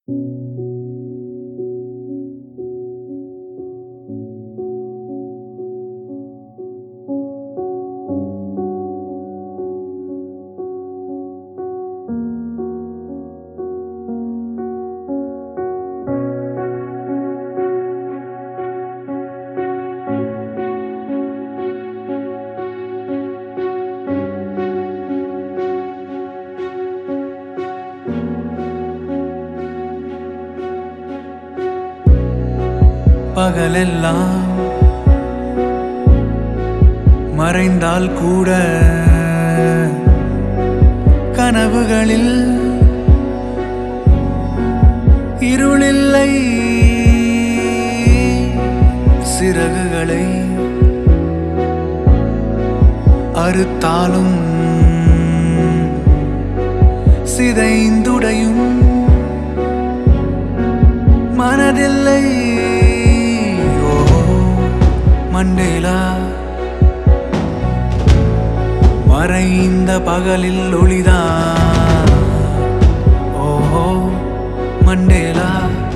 பகலெல்லாம் மறைந்தால் கூட கனவுகளில் இருளில்லை சிறகுகளை அறுத்தாலும் சிதைந்துடையும் மனதில்லை ஓ மண்டேலா மறைந்த பகலில் ஒளிதான் ஓஹோ மண்டேலா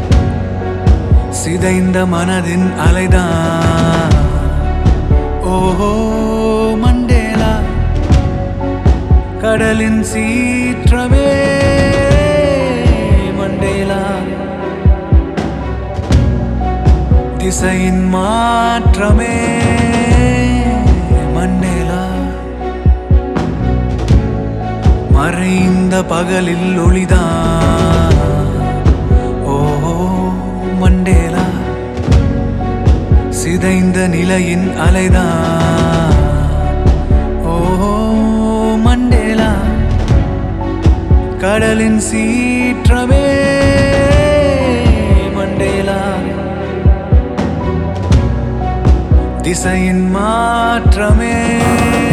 சிதைந்த மனதின் அலைதான் ஓஹோ மண்டேலா கடலின் சீற்றமே மண்டேலா திசையின் மாற்றமே மண்டேலா மறைந்த பகலில் ஒளிதான் ஓ மண்டேலா சிதைந்த நிலையின் அலைதான் ஓ மண்டேலா கடலின் சீற்றமே மண்டேலா திசையின் மாற்றமே